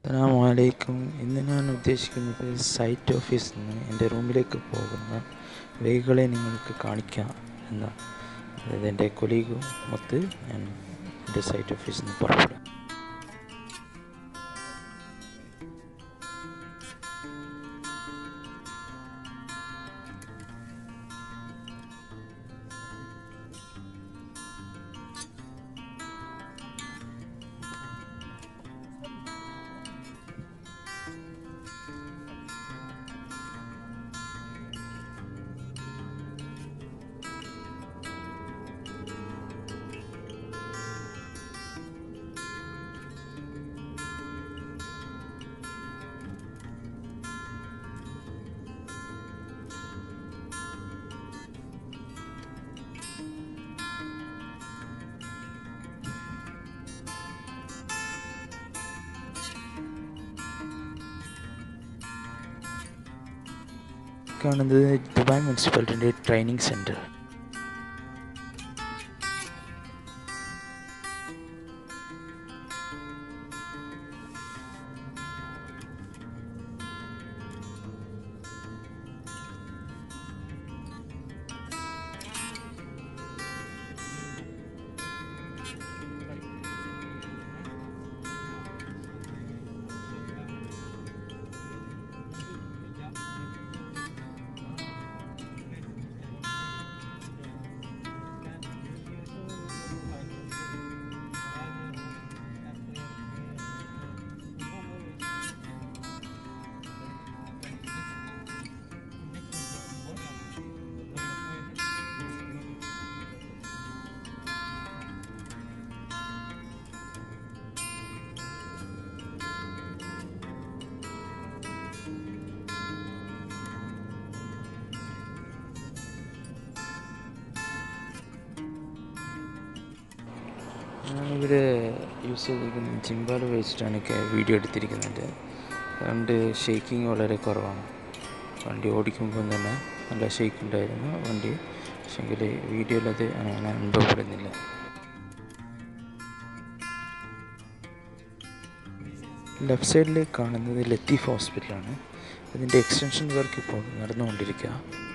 അസ്സലാമലൈക്കും ഇന്ന് ഞാൻ ഉദ്ദേശിക്കുന്നത് സൈറ്റ് ഓഫീസിൽ നിന്ന് എൻ്റെ റൂമിലേക്ക് പോകുന്ന വഴികളെ നിങ്ങൾക്ക് കാണിക്കാം എന്നാണ് അതായത് എൻ്റെ കൊലീഗും മൊത്ത് ഞാൻ എൻ്റെ സൈറ്റ് ഓഫീസിൽ നിന്ന് പുറപ്പെടും കാണുന്നത് ദുബായ് മുനിസിപ്പാലിറ്റിൻ്റെ ട്രെയിനിങ് സെൻറ്റർ ഞാനിവർ യൂസ് ചെയ്തിരിക്കുന്ന ജിംബാൽ ഉപയോഗിച്ചിട്ടാണ് ഒക്കെ വീഡിയോ എടുത്തിരിക്കുന്നത് അതുകൊണ്ട് ഷെയ്ക്കിങ് വളരെ കുറവാണ് വണ്ടി ഓടിക്കുമ്പോൾ തന്നെ നല്ല ഷെയ്ക്ക് ഉണ്ടായിരുന്നു വണ്ടി പക്ഷെങ്കിൽ വീഡിയോയിൽ അത് അങ്ങനെ അനുഭവപ്പെടുന്നില്ല ലെഫ്റ്റ് സൈഡിൽ കാണുന്നത് ലത്തീഫ് ഹോസ്പിറ്റലാണ് അതിൻ്റെ എക്സ്റ്റൻഷൻ വർക്ക് ഇപ്പോൾ നടന്നുകൊണ്ടിരിക്കുക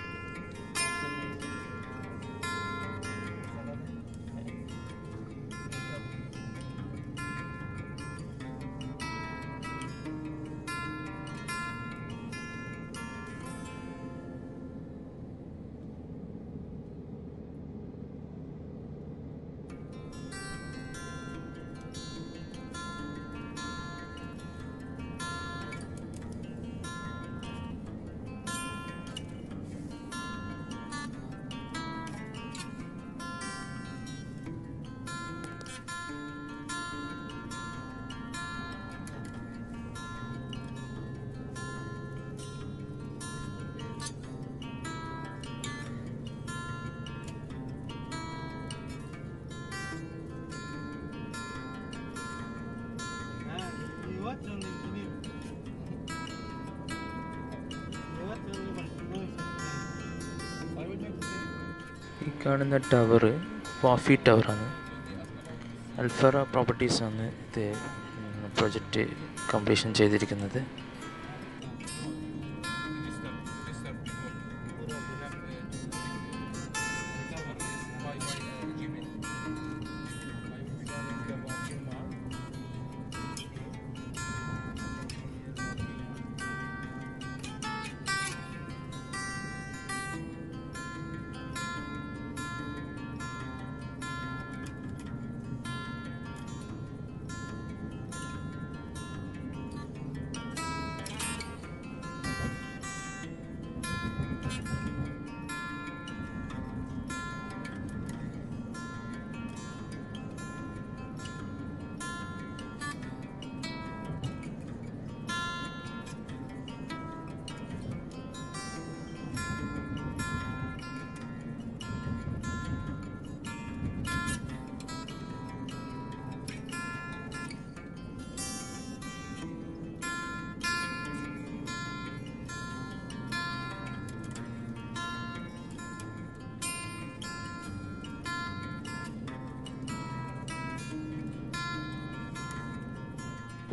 ഈ കാണുന്ന ടവർ വാഫി ടവറാണ് അൽഫറ പ്രോപ്പർട്ടീസാണ് ഇത് പ്രൊജക്റ്റ് കംപ്ലീഷൻ ചെയ്തിരിക്കുന്നത്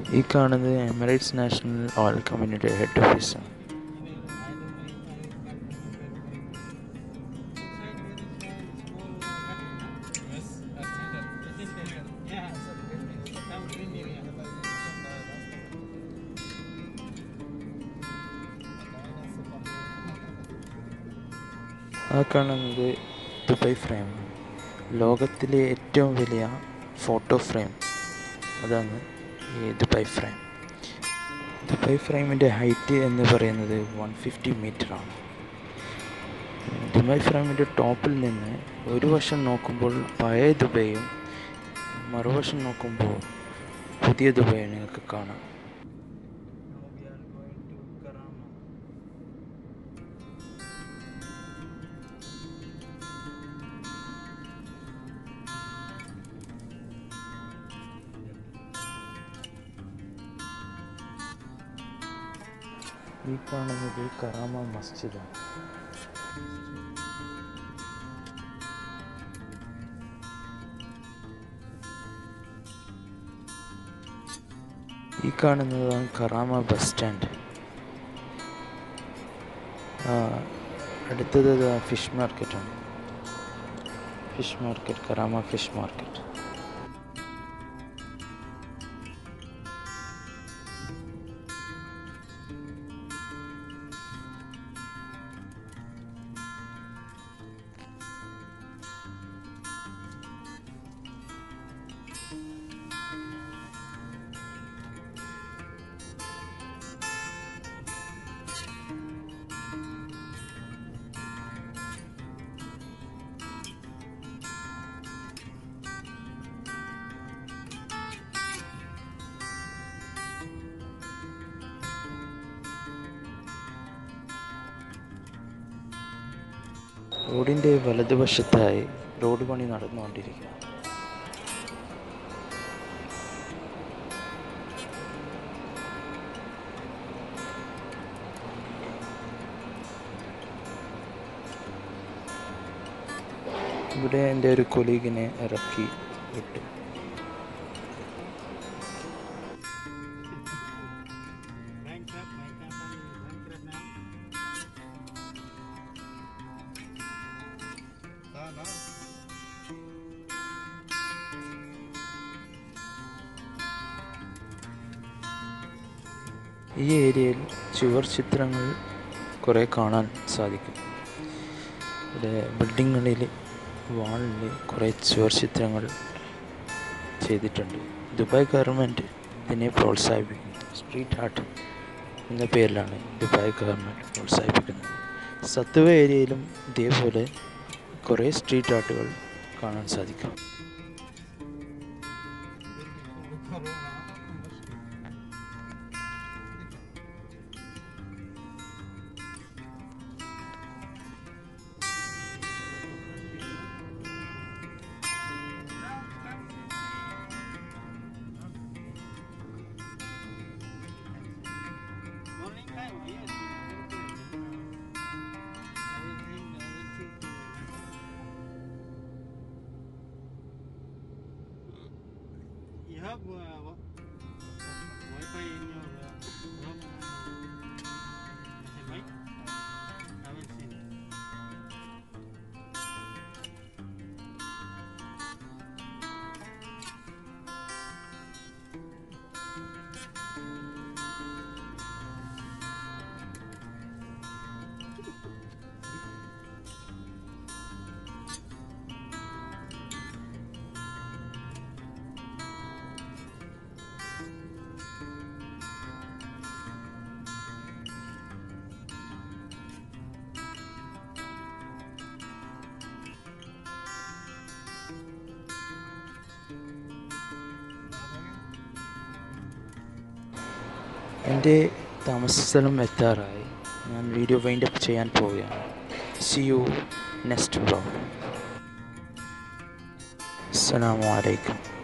ഈ കാണുന്നത് എമിറേറ്റ്സ് നാഷണൽ ഓയിൽ കമ്പനിയുടെ ഹെഡ് ഓഫീസാണ് ആ കാണുന്നത് ദുബായ് ഫ്രെയിം ലോകത്തിലെ ഏറ്റവും വലിയ ഫോട്ടോ ഫ്രെയിം അതാണ് ഈ ദുബായ് ഫ്രെയിം ദുബായ് ഫ്രെയിമിൻ്റെ ഹൈറ്റ് എന്ന് പറയുന്നത് വൺ ഫിഫ്റ്റി ആണ് ദുബായ് ഫ്രെയിമിൻ്റെ ടോപ്പിൽ നിന്ന് ഒരു വശം നോക്കുമ്പോൾ പഴയ ദുബൈയും മറുവശം നോക്കുമ്പോൾ പുതിയ ദുബായ് നിങ്ങൾക്ക് കാണാം ഈ കാണുന്നത് കറാമ മസ്ജിദാണ് ഈ കാണുന്നതാണ് കറാമ ബസ് സ്റ്റാൻഡ് ആ, അടുത്തത് ദാ ഫിഷ് മാർക്കറ്റാണ് fish market Karama fish market റോഡിൻ്റെ വലതുവശത്തായി റോഡ് പണി നടന്നുകൊണ്ടിരിക്കുക ഇവിടെ എൻ്റെ ഒരു കൊലീഗിനെ ഇറക്കി വിട്ടു ഈ ഏരിയയിൽ ചുവർ ചിത്രങ്ങൾ കുറേ കാണാൻ സാധിക്കും ഇവിടെ ബിൽഡിങ്ങുകളിൽ വാളിൽ കുറേ ചുവർ ചിത്രങ്ങൾ ചെയ്തിട്ടുണ്ട് ദുബായ് ഗവൺമെൻറ് ഇതിനെ പ്രോത്സാഹിപ്പിക്കുന്നു സ്ട്രീറ്റ് ആർട്ട് എന്ന പേരിലാണ് ദുബായ് ഗവൺമെൻറ് പ്രോത്സാഹിപ്പിക്കുന്നത് സത്വ ഏരിയയിലും ഇതേപോലെ കുറേ സ്ട്രീറ്റ് ആർട്ടുകൾ കാണാൻ സാധിക്കും You have uh, wa- Wi-Fi in your uh, room? Uh, is it mic? I haven't seen. എൻ്റെ താമസ സ്ഥലം എത്താറായി ഞാൻ വീഡിയോ വൈൻഡ് അപ്പ് ചെയ്യാൻ പോവുകയാണ് സി യു നെക്സ്റ്റ് ബ്ലോഗ് അസ്സലാമു അലൈക്കും